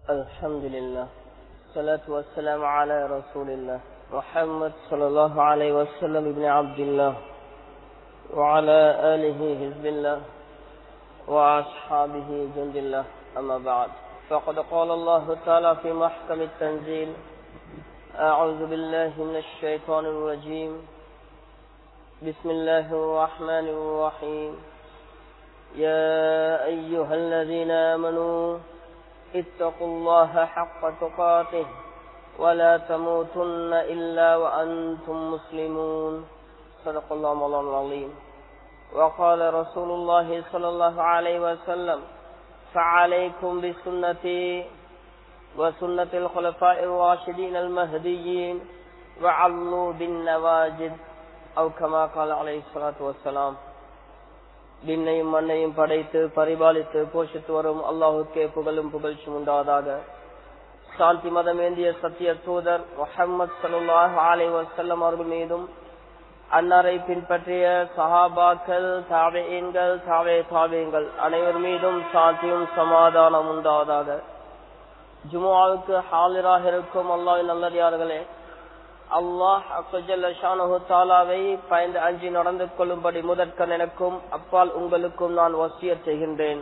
الحمد لله الصلاة والسلام على رسول الله محمد صلى الله عليه وسلم ابن عبد الله وعلى آله حزب الله وأصحابه جند الله أما بعد فقد قال الله تعالى في محكم التنزيل أعوذ بالله من الشيطان الرجيم بسم الله الرحمن الرحيم يا أيها الذين آمنوا اتقوا الله حق تقاته ولا تموتن إلا وأنتم مسلمون صدق الله مولانا العظيم وقال رسول الله صلى الله عليه وسلم فعليكم بسنتي وسنة الخلفاء الراشدين المهديين وعلوا بالنواجد أو كما قال عليه الصلاة والسلام விண்ணையும் மண்ணையும் படைத்து பரிபாலித்து போஷித்து வரும் அல்லாஹுக்கே புகழும் புகழ்ச்சி உண்டாவதாக சாந்தி மதமேந்திய சத்திய தூதர் முகமது சல்லாஹ் ஆலை வசல்லம் அவர்கள் மீதும் அன்னாரை பின்பற்றிய சஹாபாக்கள் தாவேயன்கள் தாவே தாவேங்கள் அனைவர் மீதும் சாந்தியும் சமாதானம் உண்டாவதாக ஜுமாவுக்கு ஹாலிராக இருக்கும் அல்லாவின் நல்லடியார்களே அல்லாஹ் தாலாவை பயந்து அஞ்சி நடந்து கொள்ளும்படி முதற்கன் எனக்கும் அப்பால் உங்களுக்கும் நான் வசிய செய்கின்றேன்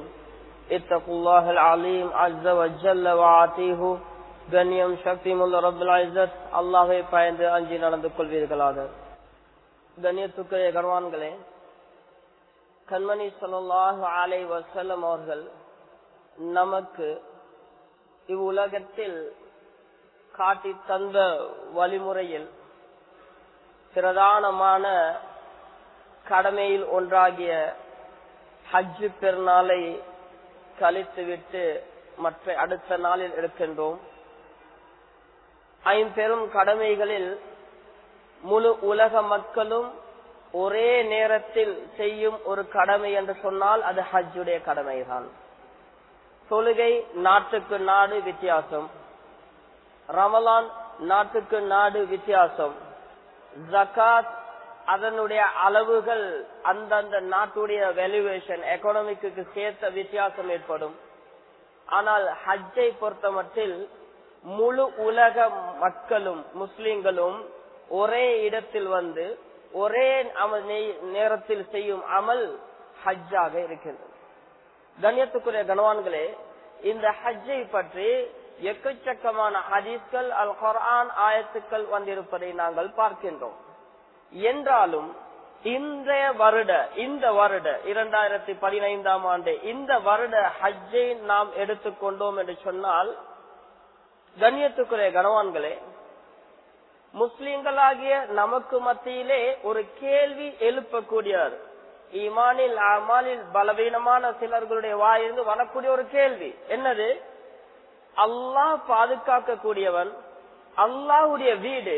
கண்ணியம் சக்தி முல்ல ரபுல் அல்லாஹை பயந்து அஞ்சி நடந்து கொள்வீர்களாக கண்ணியத்துக்குரிய கர்வான்களே கண்மணி சொல்லாஹு ஆலை வசல்லம் அவர்கள் நமக்கு இவ்வுலகத்தில் காட்டி தந்த வழிமுறையில் பிரதானமான கடமையில் ஒன்றாகிய ஹஜ்ஜு பெருநாளை கழித்துவிட்டு மற்ற அடுத்த நாளில் இருக்கின்றோம் ஐம்பெரும் கடமைகளில் முழு உலக மக்களும் ஒரே நேரத்தில் செய்யும் ஒரு கடமை என்று சொன்னால் அது ஹஜ்ஜுடைய கடமைதான் தொழுகை நாட்டுக்கு நாடு வித்தியாசம் ரமலான் நாட்டுக்கு நாடு வித்தியாசம் ஜக்காத் அதனுடைய அளவுகள் அந்தந்த நாட்டுடைய வேல்யூவேஷன் எக்கனாமிக்கு சேர்த்த வித்தியாசம் ஏற்படும் ஆனால் ஹஜ்ஜை பொறுத்த மட்டில் முழு உலக மக்களும் முஸ்லிம்களும் ஒரே இடத்தில் வந்து ஒரே நேரத்தில் செய்யும் அமல் ஹஜ்ஜாக இருக்கின்றது கண்ணியத்துக்குரிய கனவான்களே இந்த ஹஜ்ஜை பற்றி எக்கச்சக்கமான ஹதீஸ்கள் அல் குரான் ஆயத்துக்கள் வந்திருப்பதை நாங்கள் பார்க்கின்றோம் என்றாலும் இந்த வருட இந்த வருட இரண்டாயிரத்தி பதினைந்தாம் ஆண்டு இந்த வருட ஹஜ்ஜை நாம் எடுத்துக்கொண்டோம் என்று சொன்னால் கண்ணியத்துக்குரிய கனவான்களே முஸ்லிம்களாகிய நமக்கு மத்தியிலே ஒரு கேள்வி எழுப்பக்கூடியவர் ஈமானில் அமாலில் பலவீனமான சிலர்களுடைய வாயிலிருந்து வரக்கூடிய ஒரு கேள்வி என்னது அல்லாஹ் பாதுகாக்க கூடியவன் அல்லாஹுடைய வீடு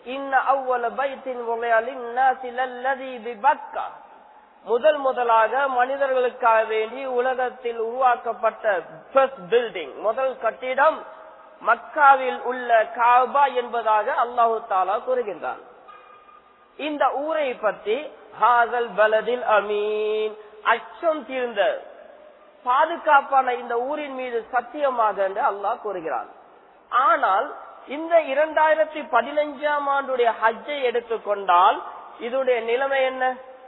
முதல் முதலாக மனிதர்களுக்காக வேண்டி உலகத்தில் உருவாக்கப்பட்ட பில்டிங் முதல் கட்டிடம் மக்காவில் உள்ள காபா என்பதாக அல்லாஹு தாலா கூறுகின்றான் இந்த ஊரை பற்றி ஹாசல் பலதில் அமீன் அச்சம் தீர்ந்த பாதுகாப்பான இந்த ஊரின் மீது சத்தியமாக என்று அல்லாஹ் கூறுகிறான் ஆனால் இந்த இரண்டாயிரத்தி பதினஞ்சாம் ஆண்டுடைய ஹஜ்ஜை எடுத்துக்கொண்டால் இதனுடைய நிலைமை என்ன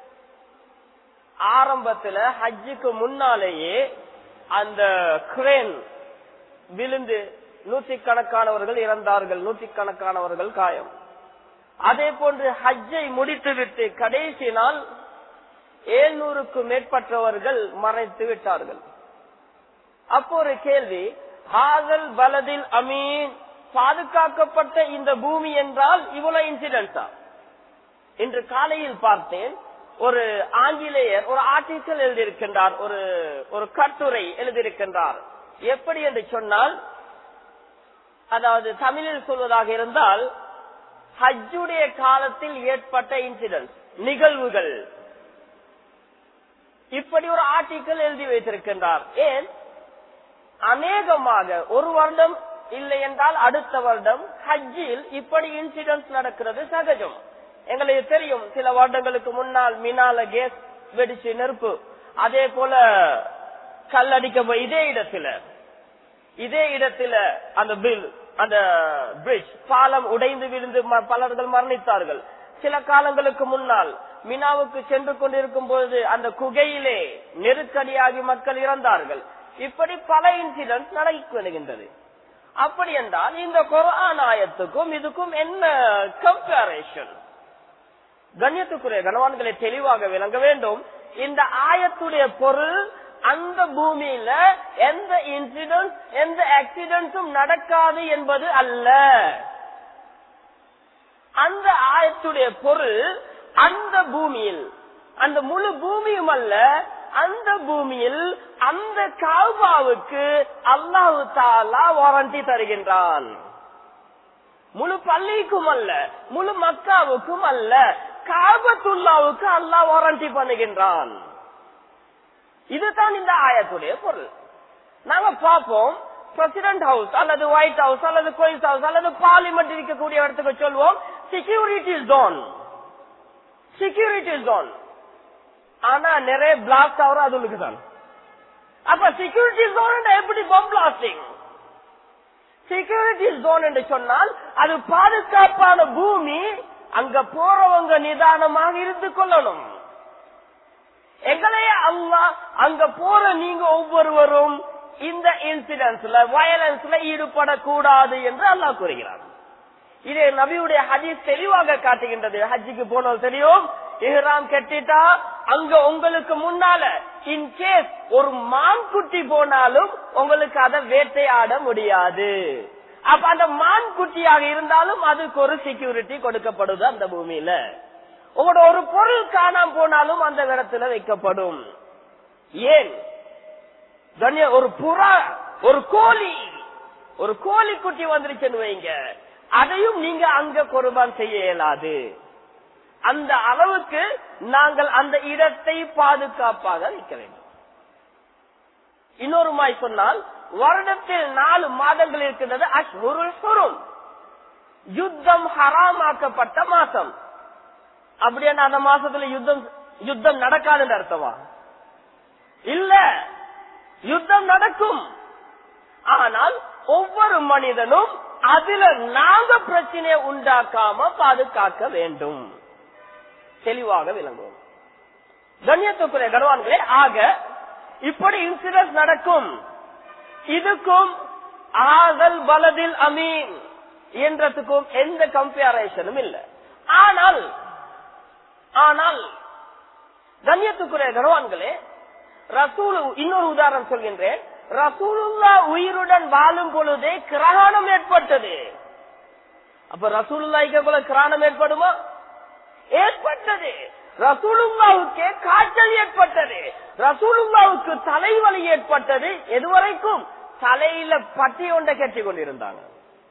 ஆரம்பத்துல ஹஜ்ஜுக்கு முன்னாலேயே அந்த கிரேன் விழுந்து நூற்றுக்கணக்கானவர்கள் இறந்தார்கள் நூற்றுக்கணக்கானவர்கள் காயம் அதே போன்று ஹஜ்ஜை முடித்துவிட்டு கடைசி நாள் ஏழ்நூறுக்கும் மேற்பட்டவர்கள் மறைத்து விட்டார்கள் அப்போ ஒரு கேள்வி ஹாதல் பலதில் அமீன் பாதுகாக்கப்பட்ட இந்த பூமி என்றால் இவ்வளவு இன்சிடென்டா இன்று காலையில் பார்த்தேன் ஒரு ஆங்கிலேயர் ஒரு ஆர்டிக்கல் எழுதியிருக்கின்றார் ஒரு ஒரு கட்டுரை எழுதியிருக்கின்றார் எப்படி என்று சொன்னால் அதாவது தமிழில் சொல்வதாக இருந்தால் ஹஜ்ஜுடைய காலத்தில் ஏற்பட்ட இன்சிடென்ட் நிகழ்வுகள் இப்படி ஒரு ஆர்டிக்கல் எழுதி வைத்திருக்கின்றார் ஏன் அநேகமாக ஒரு வருடம் இல்லை என்றால் அடுத்த வருடம் ஹஜ்ஜில் இப்படி இன்சிடென்ட் நடக்கிறது சகஜம் எங்களுக்கு தெரியும் சில வருடங்களுக்கு முன்னால் மினால கேஸ் வெடிச்சு நெருப்பு அதே போல கல்லடிக்க இதே இடத்துல இதே இடத்துல அந்த பில் அந்த பிரிட்ஜ் பாலம் உடைந்து விழுந்து ம- பலர்கள் மரணித்தார்கள் சில காலங்களுக்கு முன்னால் மினாவுக்கு சென்று கொண்டிருக்கும் பொழுது அந்த குகையிலே நெருக்கடியாகி மக்கள் இறந்தார்கள் இப்படி பல இன்சிடென்ட் நடக்கின்றது அப்படி என்றால் இந்த குரான் ஆயத்துக்கும் இதுக்கும் என்ன கம்பேரிஷன் கண்ணியத்துக்குரிய கனவான்களை தெளிவாக விளங்க வேண்டும் இந்த ஆயத்துடைய பொருள் அந்த பூமியில எந்த இன்சிடென்ட் எந்த ஆக்சிடென்ட்ஸும் நடக்காது என்பது அல்ல அந்த ஆயத்துடைய பொருள் அந்த பூமியில் அந்த முழு பூமியும் அல்ல அந்த பூமியில் அந்த காபாவுக்கு அல்லாஹு தாலா வாரண்டி தருகின்றான் முழு பள்ளிக்கும் அல்ல முழு மக்காவுக்கும் அல்ல காபத்துல்லாவுக்கு அல்லாஹ் வாரண்டி பண்ணுகின்றான் இதுதான் இந்த ஆயத்துடைய பொருள் நாங்க பார்ப்போம் பிரசிடென்ட் ஹவுஸ் அல்லது ஒயிட் ஹவுஸ் அல்லது குயின்ஸ் ஹவுஸ் அல்லது பார்லிமெண்ட் இருக்கக்கூடிய இடத்துக்கு சொல்வோம் செக்யூரிட்டி ஜோன் செக்யூரிட்டி ஜோன் ஆனா நிறைய பிளாஸ்ட் ஆகும் அதுக்கு தான் அப்ப செக்யூரிட்டி ஜோன் எப்படி பம் பிளாஸ்டிங் செக்யூரிட்டி ஜோன் என்று சொன்னால் அது பாதுகாப்பான பூமி அங்க போறவங்க நிதானமாக இருந்து கொள்ளணும் எங்களையே அல்லா அங்க போற நீங்க ஒவ்வொருவரும் இந்த இன்சிடென்ட்ஸ்ல வயலன்ஸ்ல ஈடுபடக்கூடாது என்று அல்லாஹ் கூறுகிறார் இது நபியுடைய ஹதீஸ் தெளிவாக காட்டுகின்றது ஹஜ்ஜிக்கு போனது தெரியும் இஹ்ராம் கட்டிட்டா அங்க உங்களுக்கு முன்னால இன் கேஸ் ஒரு மான் குட்டி போனாலும் உங்களுக்கு அதை வேட்டையாட முடியாது அப்ப அந்த மான் குட்டியாக இருந்தாலும் அதுக்கு ஒரு செக்யூரிட்டி கொடுக்கப்படுது அந்த பூமியில உங்களோட ஒரு பொருள் காணாம போனாலும் அந்த இடத்துல வைக்கப்படும் ஏன் கண்ணிய ஒரு புறா ஒரு கோழி ஒரு கோழி குட்டி வந்துருச்சுன்னு வைங்க அதையும் நீங்க அங்க குர்பான் செய்ய இயலாது அந்த அளவுக்கு நாங்கள் அந்த இடத்தை பாதுகாப்பாக வைக்க வேண்டும் இன்னொரு மாய் சொன்னால் வருடத்தில் நாலு மாதங்கள் இருக்கின்றது அஷ்முருல் சுரும் யுத்தம் ஹராமாக்கப்பட்ட மாசம் அப்படியே அந்த மாசத்துல யுத்தம் யுத்தம் நடக்காதுன்னு அர்த்தமா இல்ல யுத்தம் நடக்கும் ஆனால் ஒவ்வொரு மனிதனும் அதுல நாங்க பிரச்சனையை உண்டாக்காம பாதுகாக்க வேண்டும் தெளிவாக விளங்குவோம் கண்ணியத்துக்குரிய கனவான்களே ஆக இப்படி இன்சிடென்ட் நடக்கும் இதுக்கும் ஆதல் பலதில் அமீன் என்றதுக்கும் எந்த கம்பேரேஷனும் இல்லை ஆனால் ஆனால் கண்ணியத்துக்குரிய கனவான்களே ரசூல் இன்னொரு உதாரணம் சொல்கின்றேன் ரசூலுல்லா உயிருடன் வாழும் பொழுதே கிரகணம் ஏற்பட்டது அப்ப ரசூலுல்லாய்க்கு போல கிரகணம் ஏற்படுமா ஏற்பட்டது ரசூலுல்லாவுக்கே காய்ச்சல் ஏற்பட்டது ரசூலுல்லாவுக்கு தலைவலி ஏற்பட்டது எதுவரைக்கும் தலையில பட்டி ஒன்றை கட்டி கொண்டிருந்தாங்க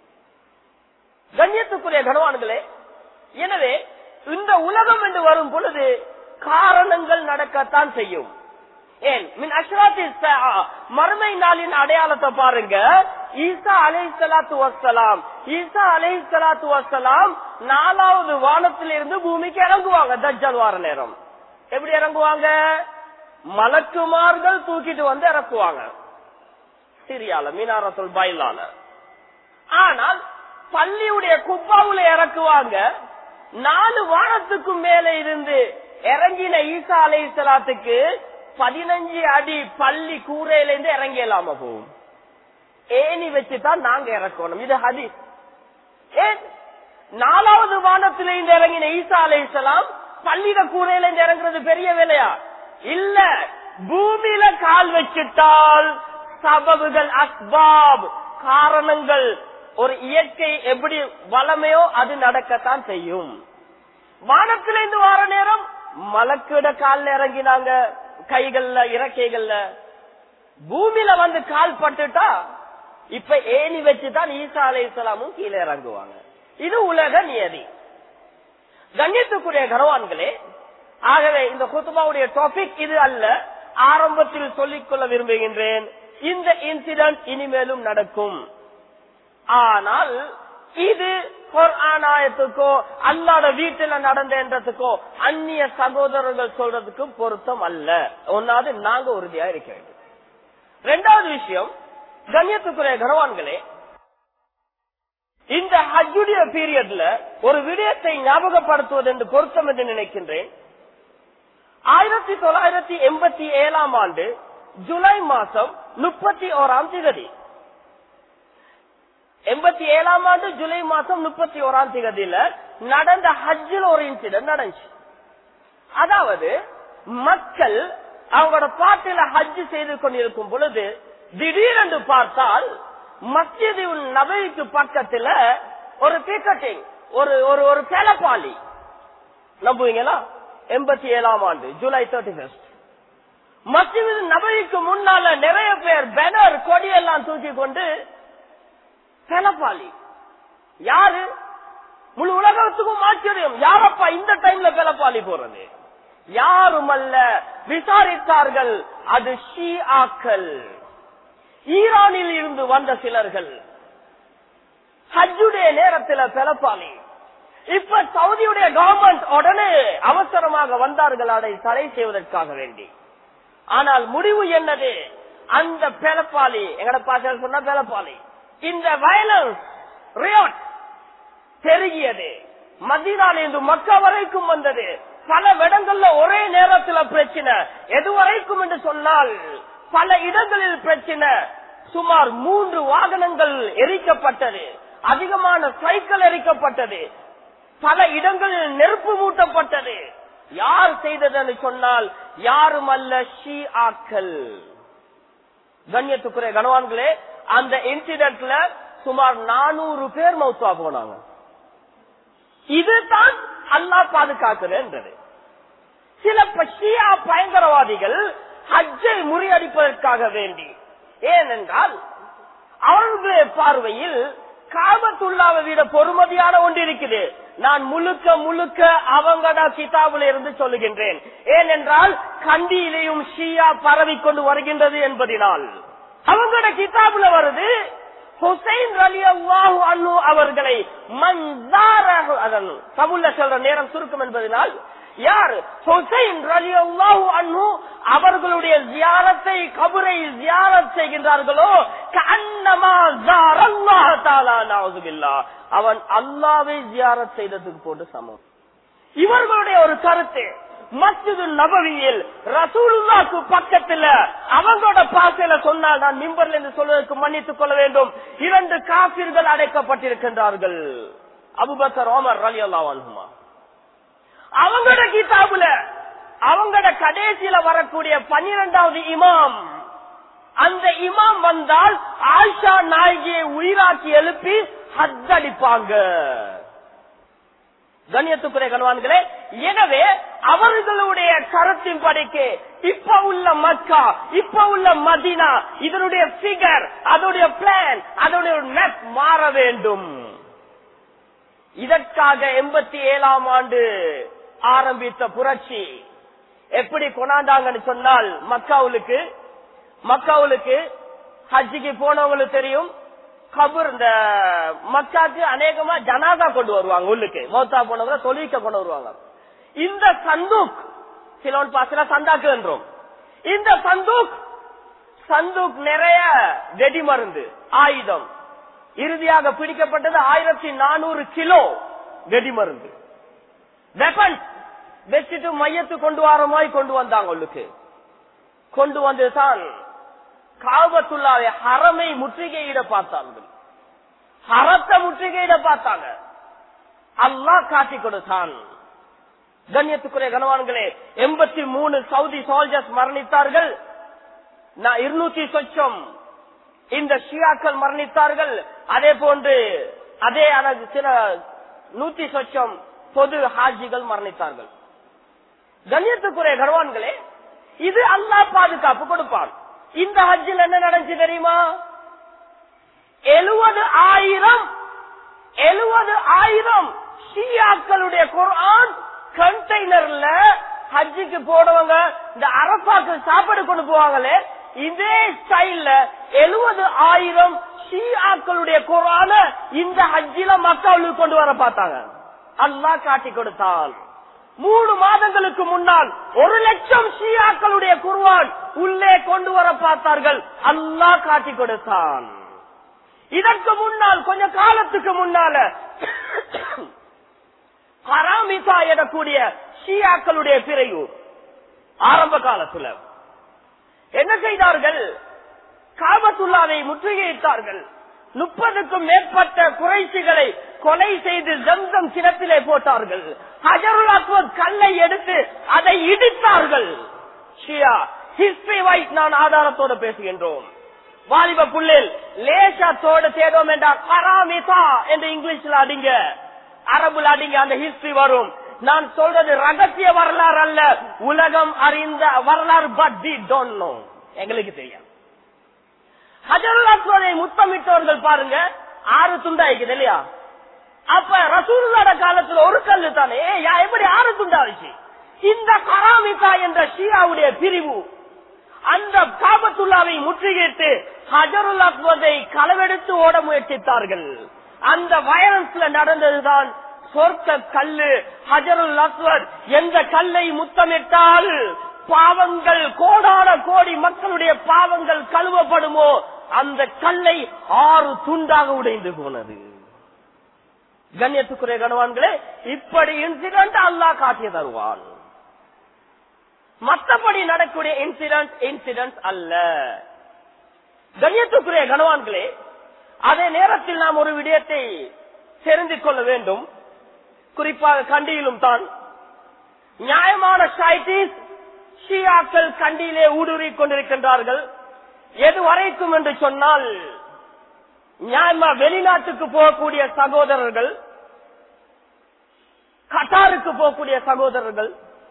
கண்ணியத்துக்குரிய கனவான்களே எனவே இந்த உலகம் என்று வரும் பொழுது காரணங்கள் நடக்கத்தான் செய்யும் ஏன் மின் அஷ்ராத்தி மறுமை நாளின் அடையாளத்தை பாருங்க ஈசா அலை சலாத்து வசலாம் ஈசா அலை சலாத்து வசலாம் நாலாவது வானத்திலிருந்து பூமிக்கு இறங்குவாங்க தஜ்ஜல் வார நேரம் எப்படி இறங்குவாங்க மலக்குமார்கள் தூக்கிட்டு வந்து இறக்குவாங்க சிரியால மீனாரசல் பயிலால ஆனால் பள்ளியுடைய குப்பாவுல இறக்குவாங்க நாலு வானத்துக்கும் மேல இருந்து இறங்கின ஈசா அலை சலாத்துக்கு பதினஞ்சு அடி பள்ளி கூரையில இருந்து இறங்கியலாம போகும் ஏணி வச்சுதான் நாங்க இறக்கணும் இது ஹதீஸ் ஏன் நாலாவது வானத்தில இருந்து இறங்கின ஈசா அலை இஸ்லாம் பள்ளியில கூரையில இருந்து இறங்குறது பெரிய வேலையா இல்ல பூமியில கால் வச்சிட்டால் சபபுகள் அஸ்பாப் காரணங்கள் ஒரு இயற்கை எப்படி வளமையோ அது நடக்கத்தான் செய்யும் வானத்திலிருந்து வார நேரம் மலக்கிட கால்ல இறங்கினாங்க கைகள்ல இறக்கைகள்ல பூமியில வந்து கால் பட்டுட்டா இப்ப ஏணி வச்சுதான் ஈசா அலை இஸ்லாமும் கீழே இறங்குவாங்க இது உலக நியதி கண்ணியத்துக்குரிய கனவான்களே ஆகவே இந்த குத்துபாவுடைய டாபிக் இது அல்ல ஆரம்பத்தில் சொல்லிக்கொள்ள விரும்புகின்றேன் இந்த இன்சிடென்ட் இனிமேலும் நடக்கும் ஆனால் இது ஆயத்துக்கோ அல்லாத வீட்டுல நடந்ததுக்கோ அந்நிய சகோதரர்கள் சொல்றதுக்கும் பொருத்தம் அல்ல ஒன்னாவது நாங்க உறுதியா இருக்க வேண்டும் ரெண்டாவது விஷயம் கண்ணியத்துக்குரிய கனவான்களே இந்த ஹஜ்ஜுடைய பீரியட்ல ஒரு விடயத்தை ஞாபகப்படுத்துவது என்று பொருத்தம் என்று நினைக்கின்றேன் ஆயிரத்தி தொள்ளாயிரத்தி எண்பத்தி ஏழாம் ஆண்டு ஜூலை மாசம் முப்பத்தி ஓராம் திகதி எண்பத்தி ஏழாம் ஆண்டு ஜூலை மாசம் முப்பத்தி ஓராம் திகதியில நடந்த ஹஜ்ஜில் ஒரு இன்சிடென்ட் நடந்துச்சு அதாவது மக்கள் அவங்களோட பாட்டில ஹஜ் செய்து கொண்டிருக்கும் பொழுது திடீரென்று பார்த்தால் மஸ்ஜிது நபைக்கு பக்கத்துல ஒரு பிக்கட்டிங் ஒரு ஒரு ஒரு பேலப்பாலி நம்புவீங்களா எண்பத்தி ஏழாம் ஆண்டு ஜூலை தேர்ட்டி ஃபர்ஸ்ட் மஸ்ஜிது நபைக்கு முன்னால நிறைய பேர் பேனர் கொடியெல்லாம் தூக்கி கொண்டு பேலப்பாலி யாரு முழு உலகத்துக்கும் ஆச்சரியம் யாரப்பா இந்த டைம்ல பேலப்பாலி போறது யாரும் அல்ல விசாரித்தார்கள் அது ஷீஆக்கள் ஈரானில் இருந்து வந்த சிலர்கள் ஹஜ்ஜுடைய நேரத்தில் பிறப்பாளி இப்ப சவுதியுடைய கவர்மெண்ட் உடனே அவசரமாக வந்தார்கள் அதை தடை செய்வதற்காக வேண்டி ஆனால் முடிவு என்னது அந்த பிறப்பாளி எங்கட பாச சொன்ன பிறப்பாளி இந்த வயலன்ஸ் ரியோட் பெருகியது மதினால இருந்து மக்கா வரைக்கும் வந்தது பல இடங்கள்ல ஒரே நேரத்துல பிரச்சனை எது வரைக்கும் என்று சொன்னால் பல இடங்களில் பிரச்சனை சுமார் மூன்று வாகனங்கள் எரிக்கப்பட்டது அதிகமான சைக்கிள் எரிக்கப்பட்டது பல இடங்களில் நெருப்பு மூட்டப்பட்டது யார் செய்தது சொன்னால் யாரும் அல்ல ஷீ ஆக்கள் கண்ணியத்துக்குரிய கனவான்களே அந்த இன்சிடென்ட்ல சுமார் நானூறு பேர் மௌத்தா போனாங்க இதுதான் அல்லா பாதுகாக்கிறேன்றது சில ஷியா பயங்கரவாதிகள் ஹஜ்ஜை முறியடிப்பதற்காக வேண்டி ஏனென்றால் அவர்களுடைய பார்வையில் காபத்துள்ளாவை விட பொறுமதியான ஒன்று இருக்குது நான் முழுக்க முழுக்க அவங்கட கிதாபுல இருந்து சொல்லுகின்றேன் ஏனென்றால் கண்டியிலேயும் ஷியா பரவிக்கொண்டு வருகின்றது என்பதனால் அவங்களோட கிதாபுல வருது ஹுசைன் அலி அல்லாஹு அன்னு அவர்களை மன்சாரஹு அதன் தமிழ்ல சொல்ற நேரம் சுருக்கம் என்பதனால் யார் ஹுசைன் ரலி அல்லாஹு அன்னு அவர்களுடைய ஜியாரத்தை கபரை ஜியாரத் செய்கின்றார்களோ கண்ணமா ஜாரல்லாஹ் தஆலா நவுதுபில்லாஹ் அவன் அல்லாஹ்வை ஜியாரத் செய்ததுக்கு போட்டு சமம் இவர்களுடைய ஒரு கருத்து மஸ்ஜிது நபவியில் ரசூலுல்லாக்கு பக்கத்துல அவங்களோட பாசையில சொன்னால் நான் மிம்பர்ல இருந்து சொல்வதற்கு மன்னித்துக் கொள்ள வேண்டும் இரண்டு காபிர்கள் அடைக்கப்பட்டிருக்கின்றார்கள் அபுபக்கர் ஓமர் ரலி அல்லாஹுமா அவங்களோட கிதாபுல அவங்களோட கடைசியில வரக்கூடிய பன்னிரெண்டாவது இமாம் அந்த இமாம் வந்தால் ஆயிஷா நாயகியை உயிராக்கி எழுப்பி ஹத்தடிப்பாங்க கண்ணியத்துக்குரிய கணவான்களே எனவே அவர்களுடைய கருத்தின் படிக்கு இப்ப உள்ள மக்கா இப்ப உள்ள மதினா இதனுடைய பிகர் அதனுடைய பிளான் அதனுடைய மேப் மாற வேண்டும் இதற்காக எண்பத்தி ஏழாம் ஆண்டு ஆரம்பித்த புரட்சி எப்படி கொண்டாண்டாங்கன்னு சொன்னால் மக்காவுலுக்கு மக்காவுலுக்கு ஹஜ்ஜிக்கு போனவங்களுக்கு தெரியும் கபூர் இந்த மக்காக்கு அநேகமா ஜனாதா கொண்டு வருவாங்க உள்ளுக்கு மௌத்தா போனவங்க தொழிலுக்க கொண்டு வருவாங்க இந்த சந்தூக் சிலோன் பாசில சந்தாக்கு என்றோம் இந்த சந்தூக் சந்தூக் நிறைய வெடி மருந்து ஆயுதம் இறுதியாக பிடிக்கப்பட்டது ஆயிரத்தி நானூறு கிலோ வெடி மருந்து வெப்பன்ஸ் வச்சுட்டு மையத்து கொண்டு வர மாதிரி கொண்டு வந்தாங்க உள்ளுக்கு கொண்டு வந்து தான் காபத்துள்ளாவை ஹரமை முற்றுகையிட பார்த்தார்கள் ஹரத்தை முற்றுகையிட பார்த்தாங்க அல்லாஹ் காட்டி கொடுத்தான் கண்ணியத்துக்குரிய கனவான்களே எண்பத்தி மூணு சவுதி சோல்ஜர்ஸ் மரணித்தார்கள் நான் இருநூத்தி சொச்சம் இந்த ஷியாக்கள் மரணித்தார்கள் அதே போன்று அதே அளவு சில நூத்தி சொச்சம் பொது ஹாஜிகள் மரணித்தார்கள் கண்ணியத்துக்குரிய கனவான்களே இது அல்லாஹ் பாதுகாப்பு கொடுப்பான் இந்த ஹஜ்ஜில் என்ன நடந்துச்சு தெரியுமா எழுபது ஆயிரம் எழுபது ஆயிரம் ஷியாக்களுடைய குர்ஆன் கண்டெய்னர்ல ஹஜ்ஜுக்கு போனவங்க இந்த அரப்பாக்கு சாப்பாடு கொண்டு போவாங்களே இதே ஸ்டைல்ல எழுபது ஆயிரம் ஷியாக்களுடைய குரான இந்த ஹஜ்ஜில மக்களுக்கு கொண்டு வர பார்த்தாங்க அல்லாஹ் காட்டி கொடுத்தான் மூணு மாதங்களுக்கு முன்னால் ஒரு லட்சம் ஷியாக்களுடைய குர்வான் உள்ளே கொண்டு வர பார்த்தார்கள் அல்லாஹ் காட்டி கொடுத்தான் இதற்கு முன்னால் கொஞ்ச காலத்துக்கு முன்னால ஹராமிசா எனக்கூடிய ஷியாக்களுடைய பிரிவு ஆரம்ப காலத்துல என்ன செய்தார்கள் காபத்துல்லாவை முற்றுகையிட்டார்கள் முப்பதுக்கும் மேற்பட்ட குறைசிகளை கொலை செய்து ஜம்சம் கிணத்திலே போட்டார்கள் ஹஜருல் அஸ்வத் கல்லை எடுத்து அதை இடித்தார்கள் ஷியா ஹிஸ்டரி வைஸ் நான் ஆதாரத்தோடு பேசுகின்றோம் வாலிப புள்ளில் லேசத்தோடு தேடும் என்றால் ஹராமிசா என்று இங்கிலீஷ்ல அடிங்க அரபுல அடிங்க அந்த ஹிஸ்டரி வரும் நான் சொல்றது ரகசிய வரலாறு அல்ல உலகம் அறிந்த வரலாறு பட் தி டோன்ட் நோ எங்களுக்கு தெரியும் ஹஜருல் அஸ்வதை முத்தமிட்டவர்கள் பாருங்க ஆறு துண்டாயிக்குது இல்லையா அப்ப ரசூலுல்லாட காலத்துல ஒரு கல்லு தானே யா, எப்படி ஆறு துண்டாச்சு இந்த கராமிதா என்ற ஷியாவுடைய பிரிவு அந்த காபத்துல்லாவை முற்றுகையிட்டு ஹஜருல் அஸ்வதை களவெடுத்து ஓட முயற்சித்தார்கள் அந்த வயலன்ஸ்ல நடந்ததுதான் சொர்க்க கல்லு ஹஜருல் அஸ்வத் எந்த கல்லை முத்தமிட்டால் பாவங்கள் கோடான கோடி மக்களுடைய பாவங்கள் கழுவப்படுமோ அந்த கல்லை ஆறு துண்டாக உடைந்து போனது கண்ணியத்துக்குரிய கணவான்களே இப்படி இன்சிடென்ட் அல்லாஹ் காட்டிய தருவான் மற்றபடி நடக்கூடிய இன்சிடென்ட் இன்சிடென்ட் அல்ல கண்ணியத்துக்குரிய கணவான்களே அதே நேரத்தில் நாம் ஒரு விடயத்தை தெரிந்து கொள்ள வேண்டும் குறிப்பாக கண்டியிலும் தான் நியாயமான சைட்டிஸ் ஷியாக்கள் கண்டியிலே ஊடுருவிக் கொண்டிருக்கின்றார்கள் எது வரைக்கும் என்று சொன்னால் நியாயமா வெளிநாட்டுக்கு போகக்கூடிய சகோதரர்கள் கட்டாருக்கு போகக்கூடிய சகோதரர்கள்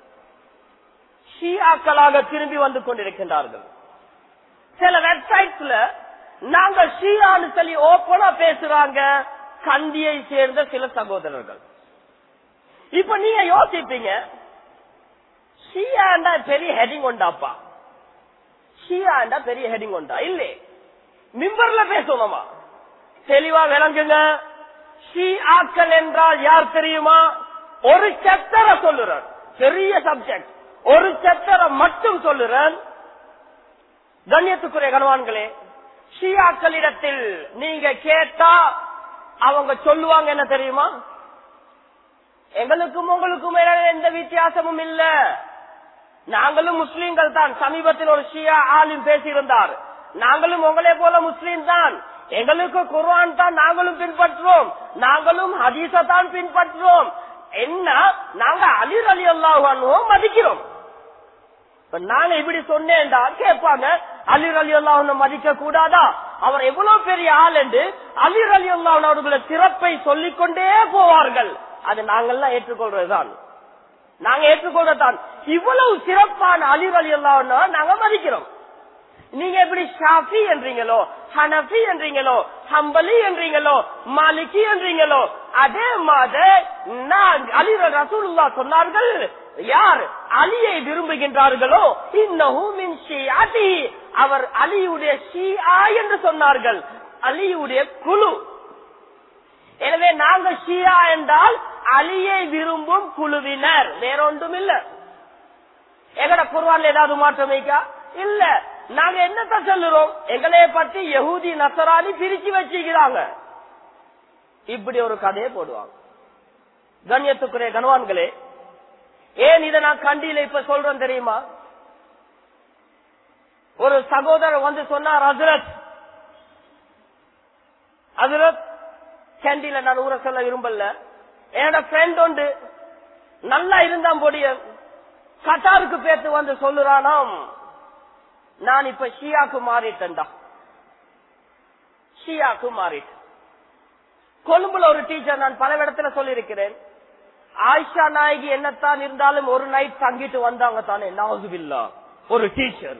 ஷியாக்களாக திரும்பி வந்து கொண்டிருக்கின்றார்கள் சில வெப்சைட்ஸ்ல நாங்க ஷியான்னு சொல்லி ஓப்பனா பேசுறாங்க கண்டியை சேர்ந்த சில சகோதரர்கள் இப்ப நீங்க யோசிப்பீங்க ஷியாண்டா பெரிய ஹெடிங் உண்டாப்பா ஷியாண்டா பெரிய ஹெடிங் உண்டா இல்லே மிம்பர்ல பேசணுமா தெளிவா விளங்குங்க ஷி ஆக்கள் என்றால் யார் தெரியுமா ஒரு செப்டரை சொல்லுறேன் பெரிய சப்ஜெக்ட் ஒரு செப்டரை மட்டும் சொல்லுறேன் கண்ணியத்துக்குரிய கணவான்களே ஷியாக்களிடத்தில் நீங்க கேட்டா அவங்க சொல்லுவாங்க என்ன தெரியுமா எங்களுக்கும் உங்களுக்கும் இடையில எந்த வித்தியாசமும் இல்ல நாங்களும் முஸ்லீம்கள் தான் சமீபத்தில் ஒரு ஷியா ஆலிம் பேசியிருந்தார் நாங்களும் உங்களே போல முஸ்லீம் தான் எங்களுக்கு குர்ஆன் தான் நாங்களும் பின்பற்றுவோம் நாங்களும் ஹதீஸ தான் பின்பற்றுவோம் என்ன நாங்க அலிர் அலி அல்லாஹ் மதிக்கிறோம் இப்ப நாங்க இப்படி சொன்னேன்டா கேட்பாங்க அலிர் அலி அல்லாஹ் மதிக்க கூடாதா அவர் எவ்வளவு பெரிய ஆள் என்று அலிர் அலி அல்லாஹ் அவர்களுடைய சிறப்பை சொல்லிக் கொண்டே போவார்கள் அது நாங்கெல்லாம் ஏற்றுக்கொள்றதுதான் நாங்க ஏற்றுக்கொள்றதுதான் இவ்வளவு சிறப்பான அலிர் அலி அல்லாஹ் நாங்க மதிக்கிறோம் நீங்க எப்படி ஷாஃபி என்றீங்களோ ஹனஃபி என்றீங்களோ ஹம்பலி என்றீங்களோ மாலிகி என்றீங்களோ அதே மாதிரி நான் அலி ரசூலுல்லா சொன்னார்கள் யார் அலியை விரும்புகின்றார்களோ இன்னும் அவர் அலியுடைய ஷியா என்று சொன்னார்கள் அலியுடைய குழு எனவே நாங்க ஷியா என்றால் அலியை விரும்பும் குழுவினர் வேற ஒன்றும் இல்ல எங்கட குர்வான்ல ஏதாவது மாற்றம் வைக்கா இல்ல நாங்க என்னத்த சொல்லுறோம் எங்களைய பத்தி யகூதி நசராணி பிரிச்சு வச்சுக்கிறாங்க இப்படி ஒரு கதையை போடுவாங்க கண்ணியத்துக்குரிய கணவான்களே ஏன் இதை நான் கண்டியில இப்ப சொல்றேன் தெரியுமா ஒரு சகோதரர் வந்து சொன்னார் ஹசரத் ஹசரத் கேண்டில நான் ஊரை சொல்ல விரும்பல என்னோட ஃப்ரெண்ட் உண்டு நல்லா இருந்தான் பொடிய கட்டாருக்கு பேத்து வந்து சொல்லுறானாம் நான் இப்ப ஷியாக்கு மாறிட்டேன்டா ஷியாக்கு மாறிட்டேன் கொழும்புல ஒரு டீச்சர் நான் பல இடத்துல சொல்லியிருக்கிறேன் ஆயிஷா நாயகி என்னத்தான் இருந்தாலும் ஒரு நைட் தங்கிட்டு வந்தாங்க தானே நாகுபில்லா ஒரு டீச்சர்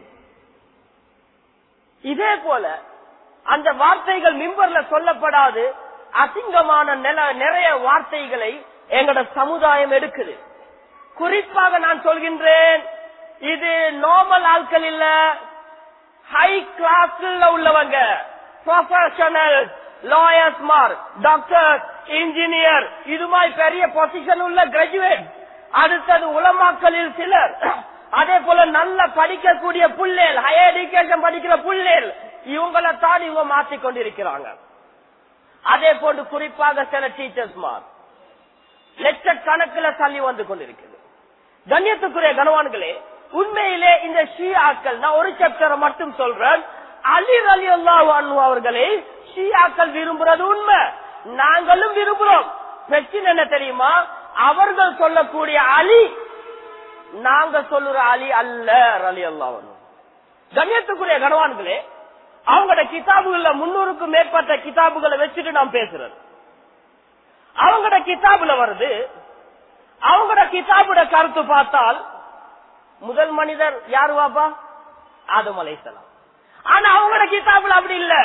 இதே போல அந்த வார்த்தைகள் மிம்பர்ல சொல்லப்படாது அசிங்கமான நில நிறைய வார்த்தைகளை எங்கட சமுதாயம் எடுக்குது குறிப்பாக நான் சொல்கின்றேன் இது நார்மல் ஆட்கள் இல்ல ஹை கிளாஸ்ல உள்ளவங்க ப்ரொஃபஷனல் லாயர்ஸ் மார் டாக்டர் இன்ஜினியர் இது மாதிரி பெரிய பொசிஷன் உள்ள கிராஜுவேட் அடுத்தது உலமாக்களில் சிலர் அதே போல நல்ல படிக்கக்கூடிய புள்ளேல் ஹையர் எஜுகேஷன் படிக்கிற புள்ளேல் இவங்களை தான் இவங்க மாற்றிக் கொண்டிருக்கிறாங்க அதே போன்று குறிப்பாக சில டீச்சர்ஸ் மார் லட்சக்கணக்கில் தள்ளி வந்து கொண்டிருக்கிறது கண்ணியத்துக்குரிய கனவான்களே உண்மையிலே இந்த ஷியாக்கள் நான் ஒரு சாப்டரை மட்டும் சொல்றேன் அலி அலி அல்லாஹ் அவர்களை ஷியாக்கள் விரும்புறது உண்மை நாங்களும் விரும்புறோம் பிரச்சனை என்ன தெரியுமா அவர்கள் சொல்லக்கூடிய அலி நாங்க சொல்லுற அலி அல்ல அலி அல்லாஹ் கண்ணியத்துக்குரிய கனவான்களே அவங்களோட கிதாபுகள்ல முன்னூறுக்கும் மேற்பட்ட கிதாபுகளை வச்சுட்டு நான் பேசுறேன் அவங்களோட கிதாபுல வருது அவங்களோட கிதாபுட கருத்து பார்த்தால் முதல் மனிதர் யாரு வாப்பா ஆதம் அலைசலாம் ஆனா அவங்களோட கிதாபுல அப்படி இல்ல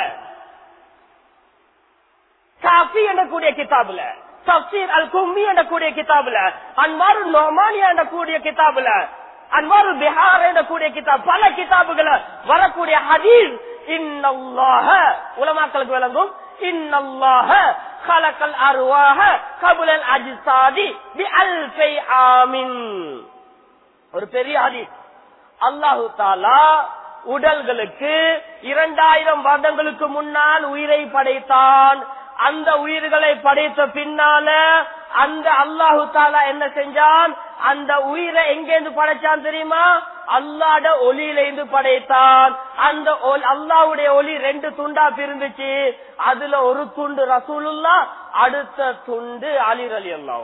காஃபி எனக்கூடிய கிதாபுல தப்சீர் அல் கும்மி எனக்கூடிய கிதாபுல அன்மாரு நொமானியா எனக்கூடிய கிதாபுல அன்மாரு பிஹார் எனக்கூடிய கிதாப் பல கிதாபுகளை வரக்கூடிய ஹதீஸ் இன்னல்லாஹ உலமாக்களுக்கு விளங்கும் இன்னல்லாஹ கலக்கல் அருவாக கபுலல் அஜிசாதி பி அல்ஃபை ஆமின் ஒரு பெரிய ஹதீஸ் அல்லாஹு தாலா உடல்களுக்கு இரண்டாயிரம் வருடங்களுக்கு முன்னால் உயிரை படைத்தான் அந்த உயிர்களை படைத்த பின்னால அந்த அல்லாஹு தாலா என்ன செஞ்சான் அந்த உயிரை எங்கேருந்து படைச்சான் தெரியுமா அல்லாட ஒலியிலிருந்து படைத்தான் அந்த அல்லாவுடைய ஒலி ரெண்டு துண்டா பிரிந்துச்சு அதுல ஒரு துண்டு ரசூலுல்லா அடுத்த துண்டு அலிர் அலி அல்லா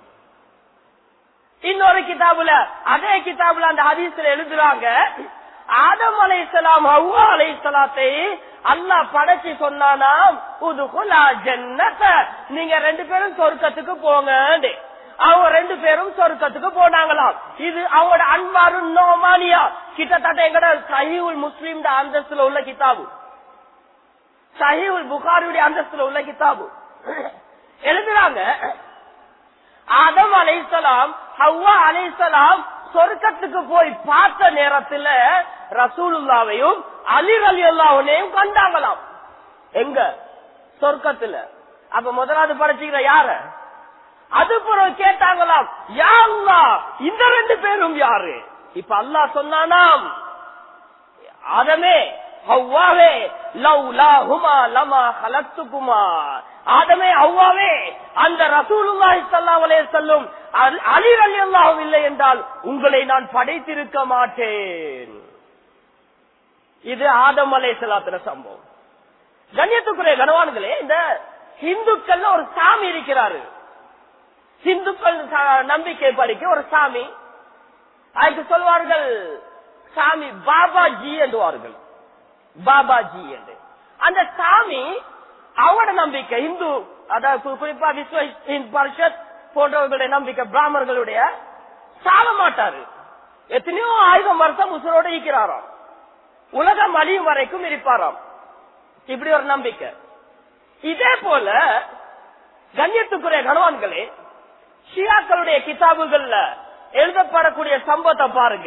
இன்னொரு கிதாபுல அதே கிதாபுல அந்த ஹதீஸ்ல எழுதுறாங்க ஆதம் அலைசலாம் ஹவ்வா அலைசலாத்தை அல்லாஹ் படைச்சு சொன்னானாம் உதுகுலா ஜன்னத நீங்க ரெண்டு பேரும் சொர்க்கத்துக்கு போங்க அவங்க ரெண்டு பேரும் சொர்க்கத்துக்கு போனாங்களாம் இது அவங்களோட அன்பாரு நோமானியா கிட்டத்தட்ட எங்கட சஹீவுல் முஸ்லீம் அந்தஸ்துல உள்ள கிதாபு சஹீவுல் புகாரியுடைய அந்தஸ்துல உள்ள கிதாபு எழுதுறாங்க ஆதம் அலைசலாம் ஹவ்வா அலைசலாம் சொர்க்கத்துக்கு போய் பார்த்த நேரத்துல ரசூலுல்லாவையும் அலிர் அலி அல்லாவுனையும் கண்டாங்களாம் எங்க சொர்க்கத்துல அப்ப முதலாவது படைச்சுக்கிற யார அது பிறகு கேட்டாங்களாம் யா அல்லாஹ் இந்த ரெண்டு பேரும் யாரு இப்ப அல்லாஹ் சொன்னானாம் ஆதமே ஹவ்வாவே லவ்லா ஹுமா லமா ஹலத்துக்குமா ஆதமே அவ்வாவே அந்த ரசூலுல்லாஹி ஸல்லல்லாஹு அலைஹி வஸல்லம் அலி ரலியல்லாஹு இல்லை என்றால் உங்களை நான் படைத்திருக்க மாட்டேன் இது ஆதம் அலைஹிஸ்ஸலாத்துல சம்பவம் கண்ணியத்துக்குரிய கனவான்களே இந்த இந்துக்கள்ல ஒரு சாமி இருக்கிறாரு இந்துக்கள் நம்பிக்கை படிக்க ஒரு சாமி அதுக்கு சொல்வார்கள் சாமி பாபாஜி என்றுவார்கள் பாபாஜி என்று அந்த சாமி அவரோட நம்பிக்கை இந்து அதாவது குறிப்பா விஸ்வ பரிஷத் போன்றவர்களுடைய நம்பிக்கை பிராமணர்களுடைய சாக மாட்டாரு எத்தனையோ ஆயிரம் வருஷம் உசுரோட இருக்கிறாராம் உலகம் அழியும் வரைக்கும் இருப்பாராம் இப்படி ஒரு நம்பிக்கை இதே போல கண்ணியத்துக்குரிய கணவான்களே ஷியாக்களுடைய கிதாபுகள்ல எழுதப்படக்கூடிய சம்பவத்தை பாருங்க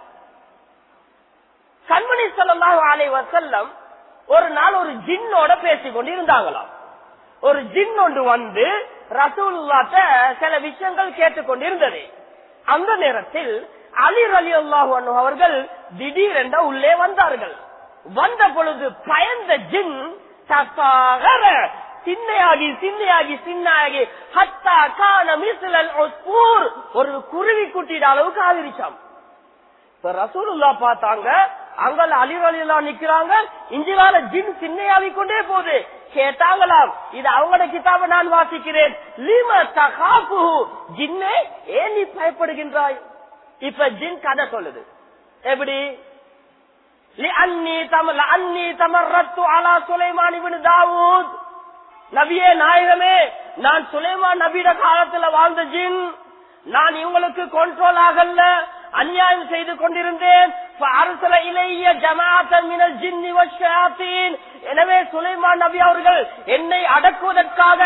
கண்மணி சொல்லலாம் ஆலை வசல்லம் ஒரு நாள் ஒரு ஜின்னோட பேசிக் கொண்டு இருந்தாங்களாம் ஒரு ஜின் ஒன்று வந்து ரசூல்லாட்ட சில விஷயங்கள் கேட்டுக்கொண்டிருந்தது அந்த நேரத்தில் அலி அலி அல்லாஹு அவர்கள் திடீரென்ற உள்ளே வந்தார்கள் வந்த பொழுது பயந்த ஜின் தசாகர சின்னையாகி சின்னையாகி சின்னாகி ஹத்தா கான மிசிலல் ஒரு குருவி குட்டிட அளவுக்கு ஆவிரிச்சாம் இப்ப ரசூலுல்லா பார்த்தாங்க அங்கல அலிவலிலா நிக்கிறாங்க இஞ்சிலால ஜின் சின்னையாவி கொண்டே போகுது கேட்டாங்களாம் இது அவங்களோட கிதாப நான் வாசிக்கிறேன் லீம தகாபு ஜின்னே ஏன் நீ பயப்படுகின்றாய் இப்ப ஜின் கதை சொல்லுது எப்படி நபியே நாயகமே நான் சுலைமான் நபியிட காலத்துல வாழ்ந்த ஜின் நான் இவங்களுக்கு கண்ட்ரோல் ஆகல அநியாயம் செய்து கொண்டிருந்தேன் எனவே சுலைமான் நபி அவர்கள் என்னை அடக்குவதற்காக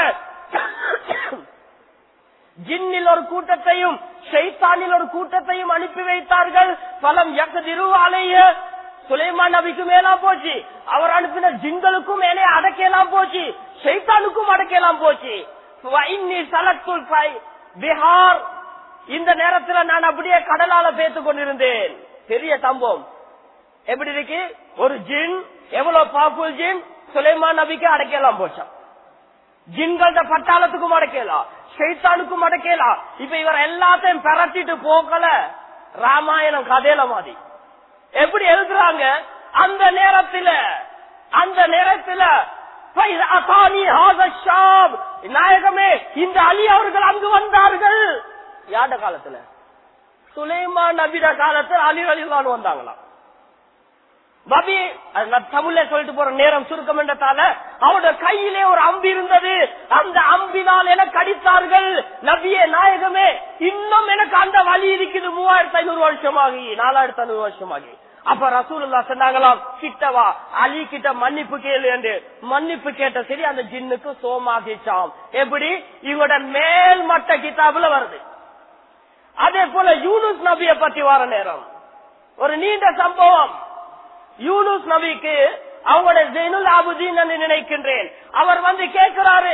ஜின்னில் ஒரு கூட்டத்தையும் ஷைத்தானில் ஒரு கூட்டத்தையும் அனுப்பி வைத்தார்கள் பலம் யக்கதிரு அலைய சுலைமான் நபிக்கு மேலா போச்சு அவர் அனுப்பின ஜின்களுக்கும் மேலே அடக்கலாம் போச்சு ஷைத்தானுக்கும் அடக்கலாம் போச்சு சலத்துல் பிஹார் இந்த நேரத்துல நான் அப்படியே கடலால பேத்து கொண்டிருந்தேன் பெரிய சம்பவம் எப்படி இருக்கு ஒரு ஜின் எவ்வளவு பவர்ஃபுல் ஜின் சுலைமான் நபிக்கு அடக்கலாம் போச்சான் ஜின்கள பட்டாளத்துக்கும் அடக்கலாம் ஷைத்தானுக்கும் அடக்கலாம் இப்ப இவர் எல்லாத்தையும் பரட்டிட்டு போக்கல ராமாயணம் கதையில மாதிரி எப்படி எழுதுறாங்க அந்த நேரத்துல அந்த நேரத்துல فَإِذْ أَتَانِي هَذَا الشَّابُ நாயகமே இந்த அலி அவர்கள் அங்கு வந்தார்கள் யாட காலத்துல சுலைமான் நபிட காலத்துல அலி அலிலான்னு வந்தாங்களாம் பபி அது நான் தமிழ்ல சொல்லிட்டு போற நேரம் சுருக்கம் என்றதால அவருடைய கையிலே ஒரு அம்பு இருந்தது அந்த அம்பினால் என கடித்தார்கள் நபியே நாயகமே இன்னும் எனக்கு அந்த வலி இருக்குது மூவாயிரத்தி ஐநூறு வருஷமாகி நாலாயிரத்தி ஐநூறு வருஷமாகி அப்ப ரசூலுல்லா சொன்னாங்களாம் கிட்டவா அலி கிட்ட மன்னிப்பு கேளு என்று மன்னிப்பு கேட்ட சரி அந்த ஜின்னுக்கு சோமாகிச்சாம் எப்படி இவங்களோட மேல் மட்ட கிதாபுல வருது அதே போல யூனுஸ் நபியை பத்தி வர நேரம் ஒரு நீண்ட சம்பவம் யூனுஸ் நபிக்கு அவங்களுடைய ஜெயினுல் ஆபுதீன் என்று நினைக்கின்றேன் அவர் வந்து கேட்கிறாரு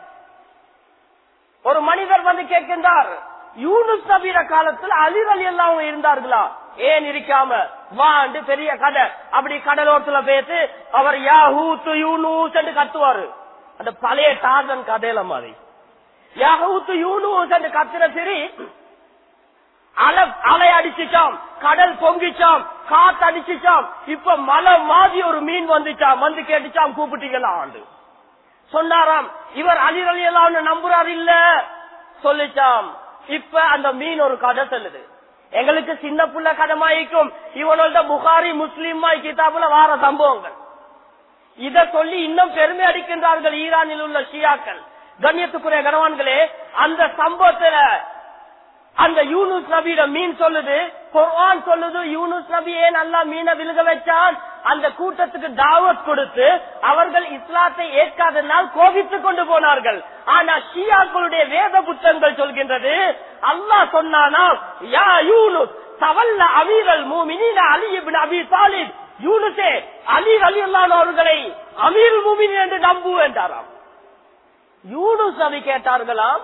ஒரு மனிதர் வந்து கேட்கின்றார் யூனுஸ் நபியிற காலத்துல அலிர் அலி எல்லாம் அவங்க இருந்தார்களா ஏன் இருக்காம வாண்டு பெரிய கதை அப்படி கடலோரத்துல பேத்து அவர் யாஹூத்து யூனூஸ் என்று கத்துவாரு அந்த பழைய டார்சன் கதையில மாதிரி யாஹூத்து யூனூஸ் என்று கத்துற சரி அலை அலை அடிச்சுச்சாம் கடல் பொங்கிச்சாம் காத்து அடிச்சுச்சாம் இப்ப மலை மாதிரி ஒரு மீன் வந்துச்சாம் வந்து கேட்டுச்சாம் கூப்பிட்டீங்களா ஆண்டு சொன்னாராம் இவர் அலி அலி எல்லாம் நம்புறாரு இல்ல சொல்லிச்சாம் இப்ப அந்த மீன் ஒரு கதை சொல்லுது எங்களுக்கு சின்ன புள்ள கதமாய்க்கும் இவனோட புகாரி முஸ்லீம் கிதாபுல வார சம்பவங்கள் இத சொல்லி இன்னும் பெருமை அடிக்கின்றார்கள் ஈரானில் உள்ள ஷியாக்கள் கண்ணியத்துக்குரிய கனவான்களே அந்த சம்பவத்துல அந்த யூனுஸ் நபியிட மீன் சொல்லுது குர்ஆன் சொல்லுது யூனுஸ் நபி ஏன் அல்லா மீனை விழுக வச்சான் அந்த கூட்டத்துக்கு தாவத் கொடுத்து அவர்கள் இஸ்லாத்தை ஏற்காதனால் கோபித்துக் கொண்டு போனார்கள் ஆனா ஷியாக்களுடைய வேத புத்தகங்கள் சொல்கின்றது அல்லாஹ் சொன்னானா யா யூனுஸ் தவல்ல அமீரல் மூமினின அலி இப்னு அபி தாலிப் யூனுஸே அலி அலி அவர்களை அமீர் மூமின் என்று நம்பு என்றாராம் யூனுஸ் நபி கேட்டார்களாம்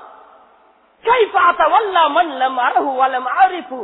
கைபாத்த வல்ல மல்லம் அரகு வல்லம் ஆரிப்பு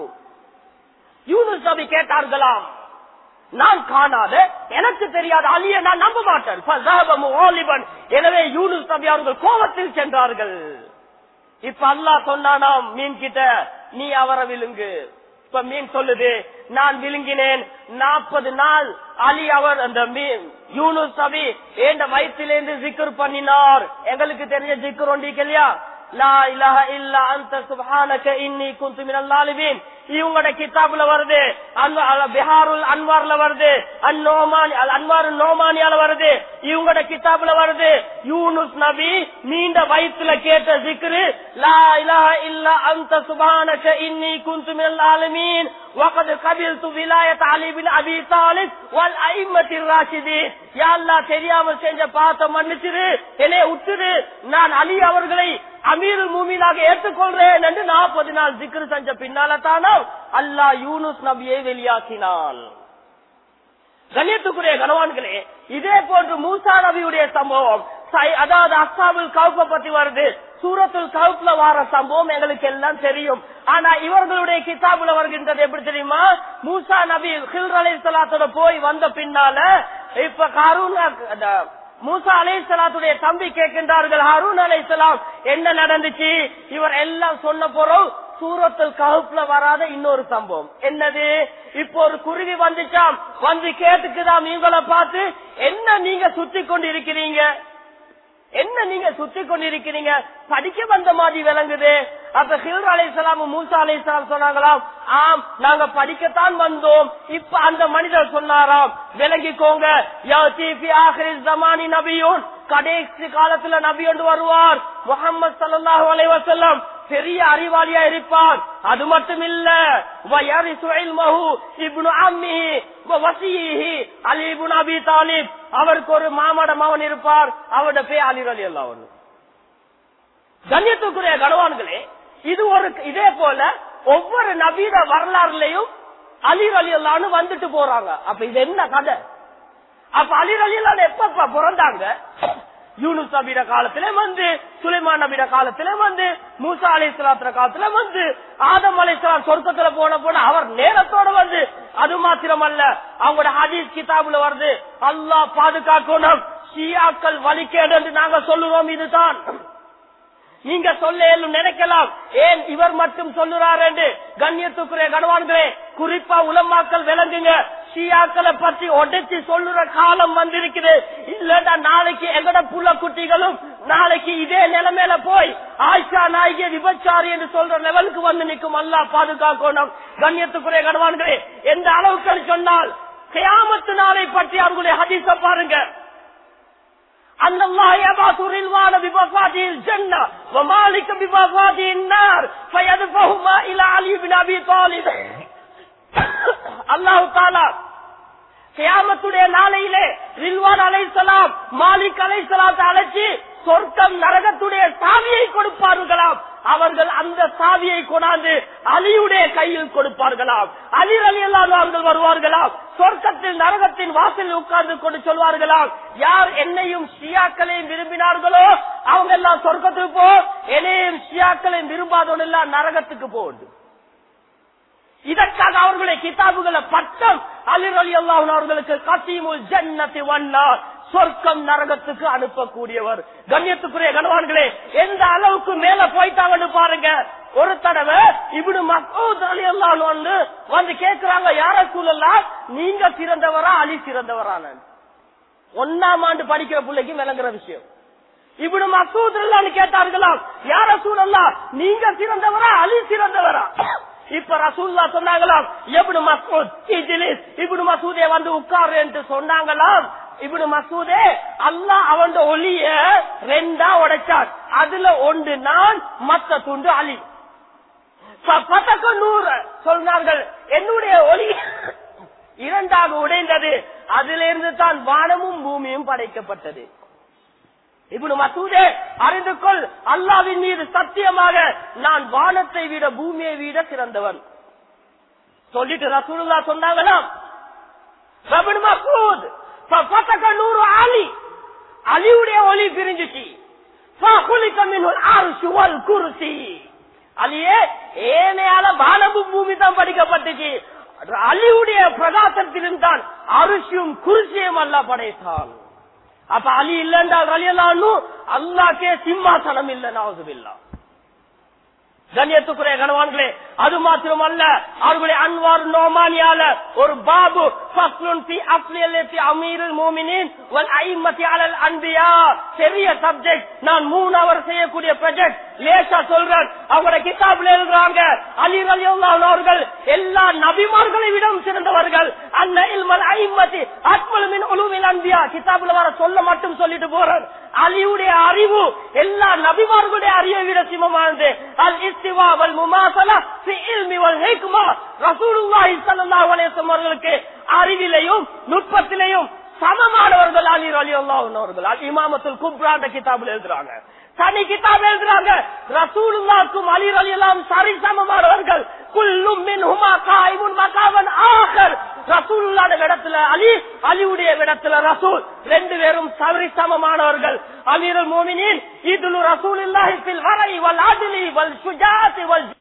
யூனுஸ் நபி கேட்டார்களாம் நான் காணாத எனக்கு தெரியாத அலியை நான் நம்ப மாட்டேன் ஃபஸஹப முவாலிபன். எனவே யூனுஸ் நபி அவர்கள் கோபத்தில் சென்றார்கள் இப்ப அல்லாஹ் சொன்னானாம் மீன் கிட்ட நீ அவரை விழுங்கு இப்ப மீன் சொல்லுது நான் விழுங்கினேன் நாற்பது நாள் அலி அவர் அந்த மீன் யூனுஸ் நபி ஏண்ட வயிற்றிலிருந்து ஜிக்கர் பண்ணினார் எங்களுக்கு தெரிஞ்ச ஜிக்கர் ஒண்டிக்கு இல்லையா லா இலாஹ இல்லா அன்த சுப்ஹானக இன்னி குன்து மினல் லாலிபீன் இவங்களோட கிதாபுல வருது அன்வ- அல- பிஹாருல் அன்வார்ல வருது அந்நோமானி அல் அன்வாரு நோமானியால வருது இவங்களோட கிதாபுல வருது யூனுஸ் நபி நீண்ட வயிற்றுல கேட்ட ஜிக்ரு லா இலாஹ இல்லா அன்த சுப்ஹானக இன்னி குன்து மினல் லாலிபீன் وقد قبلت ولاية علي بن ابي طالب والائمة الراشدين யா அல்லாஹ் தெரியாம செஞ்ச பாத்த மன்னிச்சிரு என்னை விட்டுரு நான் அலி அவர்களை அமீருல் மூமீனாக ஏற்றுக்கொள்றேன் என்று நாற்பது நாள் ஜிக்ரு செஞ்ச பின்னால தானோ அல்லாஹ் யூனுஸ் நபியை வெளியாக்கினான் கண்ணியத்துக்குரிய கனவான்களே இதே போன்று மூசா நபியுடைய சம்பவம் சை- அதாவது அஸ்தாபுல் கவுப்ப பத்தி வருது சூரத்துல் கவுப்ல வார சம்பவம் எங்களுக்கு எல்லாம் தெரியும் ஆனா இவர்களுடைய கிதாபுல வருகின்றது எப்படி தெரியுமா மூசா நபி ஹில் அலை சலாத்தோட போய் வந்த பின்னால இப்ப காரூன் அந்த மூசா அலை சலாத்துடைய தம்பி கேட்கின்றார்கள் ஹாரூன் அலை என்ன நடந்துச்சு இவர் எல்லாம் சொன்ன போறோம் சூரத்தில் கவுப்ல வராத இன்னொரு சம்பவம் என்னது இப்போ ஒரு குருவி வந்துச்சாம் வந்து கேட்டுக்குதாம் இவங்களை பார்த்து என்ன நீங்க சுத்தி கொண்டு இருக்கிறீங்க என்ன நீங்க சுத்தி கொண்டிருக்கிறீங்க படிக்க வந்த மாதிரி விளங்குது அப்ப ஹில் அலைசலாம் மூசா அலைசலாம் சொன்னாங்களாம் ஆம் நாங்க படிக்கத்தான் வந்தோம் இப்ப அந்த மனிதர் சொன்னாராம் விளங்கிக்கோங்க யஅதி ஃபி ஆখিরিல் ஜமானி நபியூன் கடைசி காலத்துல நபி ஒன்று வருவார் முகமது ஸல்லல்லாஹு அலைஹி வஸல்லம் பெரிய அறிவாளியா இருப்பார் அது மட்டும் இல்ல வயரிசு இல்மஹு இப்னு அம்மிஹி வ வஸீஹி அலி இப்னு அபி தாலிப் அவருக்கு ஒரு மாமட மகன் இருப்பார் அவருடைய பேர் அலி ரலியல்லாஹு அன்ஹு கண்ணியத்துக்குரிய கனவான்களே இது ஒரு இதே போல ஒவ்வொரு நபீத வரலாறுலயும் அலி ரலியல்லான்னு வந்துட்டு போறாங்க அப்ப இது என்ன கதை அப்ப அலி ரலியல்லான்னு எப்ப பிறந்தாங்க யூனுஸ் நபிட காலத்திலே வந்து சுலைமான் நபிட காலத்திலே வந்து மூசா அலி இஸ்லாத்திர காலத்துல வந்து ஆதம் அலி இஸ்லாம் சொர்க்கத்துல போன போன அவர் நேரத்தோட வந்து அது மாத்திரமல்ல அவங்களோட ஹதீஸ் கிதாபுல வருது அல்லாஹ் பாதுகாக்கணும் ஷியாக்கள் வலிக்கேடு என்று நாங்க சொல்லுவோம் இதுதான் நீங்க சொல்ல இயலும் நினைக்கலாம் ஏன் இவர் மட்டும் சொல்லுறார் என்று கண்ணியத்துக்குரிய கனவான்களே குறிப்பா உலமாக்கள் விளங்குங்க ஷியாக்களை பற்றி உடைச்சு சொல்லுற காலம் வந்திருக்குது இல்லடா நாளைக்கு எங்கட புள்ள குட்டிகளும் நாளைக்கு இதே நிலைமையில போய் ஆயிஷா நாயகி விபச்சாரி என்று சொல்ற லெவலுக்கு வந்து நிற்கும் அல்லா பாதுகாக்கணும் கண்ணியத்துக்குரிய கனவான்களே எந்த அளவுக்கு சொன்னால் கியாமத்து நாளை பற்றி அவர்களுடைய ஹதீஸ பாருங்க أن الله يبعث رلوان بمفاته الجنة ومالك بمفاته النار فيدفعهما إلى علي بن أبي طالب الله تعالى கியாமத்துடைய நாளையிலே ரில்வான் அலைசலாம் மாலிக் அலைசலாத்தை அழைச்சி சொர்க்கம் நரகத்துடைய சாவியை கொடுப்பார்களாம் அவர்கள் அந்த சாவியை கொண்டாந்து அலியுடைய கையில் கொடுப்பார்களாம் அலி அலி அல்லாத அவர்கள் வருவார்களாம் சொர்க்கத்தில் நரகத்தின் வாசலில் உட்கார்ந்து கொண்டு சொல்வார்களாம் யார் என்னையும் ஷியாக்களையும் விரும்பினார்களோ அவங்க எல்லாம் சொர்க்கத்துக்கு போ என்னையும் ஷியாக்களையும் விரும்பாதவன் எல்லாம் நரகத்துக்கு போகுது இதற்காக அவர்களுடைய கிதாபுகளை பட்டம் அலிர் அலி அல்லாஹ் அவர்களுக்கு கசீமுல் ஜன்னத்தி வண்ணா சொர்க்கம் நரகத்துக்கு அனுப்பக்கூடியவர் கண்ணியத்துக்குரிய கனவான்களே எந்த அளவுக்கு மேல போயிட்டாங்கன்னு பாருங்க ஒரு தடவை இப்படி மசூத் அலி அல்லாஹ் வந்து வந்து கேட்கிறாங்க யார சூழல்லாம் நீங்க சிறந்தவரா அலி சிறந்தவரான ஒன்னாம் ஆண்டு படிக்கிற பிள்ளைக்கு விளங்குற விஷயம் இப்படி மசூத் கேட்டார்களாம் யார சூழல்லாம் நீங்க சிறந்தவரா அலி சிறந்தவரா இப்ப ரசூல்லா சொன்னாங்களாம் எப்படி மசூத் இஜிலிஸ் இப்படி மசூதே வந்து உட்காரு என்று சொன்னாங்களாம் இப்படி மசூதே அல்லா அவன் ஒளிய ரெண்டா உடைச்சான் அதுல ஒன்று நான் மத்த துண்டு அலி பதக்க நூறு சொன்னார்கள் என்னுடைய ஒளி இரண்டாக உடைந்தது அதிலிருந்து தான் வானமும் பூமியும் படைக்கப்பட்டது இப்படி மசூதே அறிந்து கொள் அல்லாவின் மீது சத்தியமாக நான் வானத்தை விட பூமியை விட சிறந்தவன் சொல்லிட்டு ரசூலுல்லா சொன்னாங்களாம் ரபின் மசூத் பத்தக்க நூறு ஆலி அலியுடைய ஒளி பிரிஞ்சுச்சு குருசி அலியே ஏனையால வானமும் பூமி தான் படிக்கப்பட்டுச்சு அலியுடைய பிரகாசத்திலும் தான் அரிசியும் குருசியும் அல்ல படைத்தான் அப்ப அலி இல்லைன்றால் அலி எல்லாம் அல்லாக்கே சிம்மாசனம் இல்லை நாவுதுபில்லா கண்ணியத்துக்குரிய கணவான்களே அது மாத்திரம் அல்ல அவர்களுடைய அன்வார் நோமானியால ஒரு பாபு பெரிய சப்ஜெக்ட் நான் மூணு அவர் செய்யக்கூடிய ப்ராஜெக்ட் லேசா சொல்றேன் அவங்களோட கிதாப்ல எழுதுறாங்க அலி அலி அவர்கள் எல்லா நபிமார்களை விடம் சிறந்தவர்கள் அன்ன இல்மல் ஐம்பத்தி அத்மலுமின் உழுவில் அன்பியா கிதாபுல வர சொல்ல மட்டும் சொல்லிட்டு போறேன் அலியுடைய அறிவு எல்லா நபிமார்களுடைய அறிவை விட சிமமானது அல் இஸ்திவா வல் முமாசலா ஃபி இல்மி வல் ஹிக்மா ரசூலுல்லாஹி ஸல்லல்லாஹு அலைஹி வஸல்லம் அவர்களுக்கு அறிவிலையும் நுட்பத்திலையும் சமமானவர்கள் அலி அலி அவர்கள் அல் இமாமத்துல் குப்ராண்ட கிதாபில் எழுதுறாங்க தனி கிதாப் எழுதுறாங்க ரசூலுல்லாக்கும் அலி அலி எல்லாம் சரி சமமானவர்கள் குல்லும் மின் ஹுமா காய்முன் மகாவன் ஆகர் ரசூலுல்லாட இடத்துல அலி அலிவுடைய இடத்துல ரசூல் ரெண்டு பேரும் சரி சமமானவர்கள் அமீருல் மோமினின் இதுலு ரசூல் இல்லாஹி ஃபில் வரை வல் அத்லி வல் சுஜாத்தி வல்